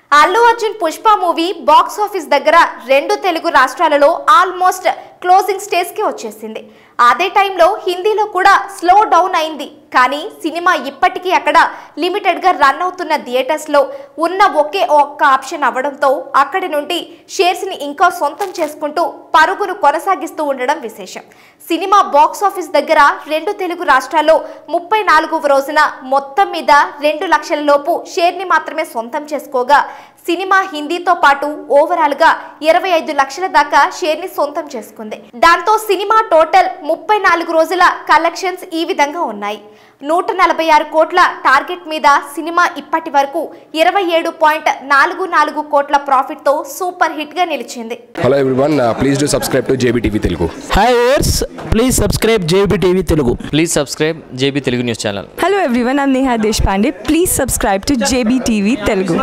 Allu Arjun Pushpa movie box office దగ్గర రెండు తెలుగు రాష్ట్రాలలో ఆల్మోస్ట్ క్లోజింగ్ స్టేజ్కి వచ్చేసింది అదే టైంలో హిందీలో కూడా స్లో డౌన్ అయింది కానీ సినిమా ఇప్పటికీ అక్కడ లిమిటెడ్గా రన్ అవుతున్న థియేటర్స్లో ఉన్న ఒకే ఒక్క ఆప్షన్ అవ్వడంతో అక్కడి నుండి షేర్స్ని ఇంకా సొంతం చేసుకుంటూ పరుగును కొనసాగిస్తూ ఉండడం విశేషం సినిమా బాక్స్ ఆఫీస్ దగ్గర రెండు తెలుగు రాష్ట్రాల్లో ముప్పై నాలుగవ రోజున మొత్తం మీద రెండు లక్షల లోపు షేర్ని మాత్రమే సొంతం చేసుకోగా సినిమా హిందీతో పాటు ఓవరాల్ గా ఇరవై ఐదు లక్షల దాకా షేర్ ని సొంతం చేసుకుంది దాంతో సినిమా టోటల్ ముప్పై నాలుగు రోజుల కలెక్షన్స్ ఈ విధంగా ఉన్నాయి నూట నలభై ఆరు కోట్ల టార్గెట్ మీద సినిమా ఇప్పటి వరకు ఇరవై ఏడు పాయింట్ నాలుగు నాలుగు కోట్ల ప్రాఫిట్ తో సూపర్ హిట్ గా నిలిచింది hello everyone please do subscribe to JB TV Telugu hi ఓర్స్ please subscribe JB TV Telugu please subscribe JB Telugu news channel Hello everyone, I'm Neha Deshpande. Please subscribe to JBTV Telugu.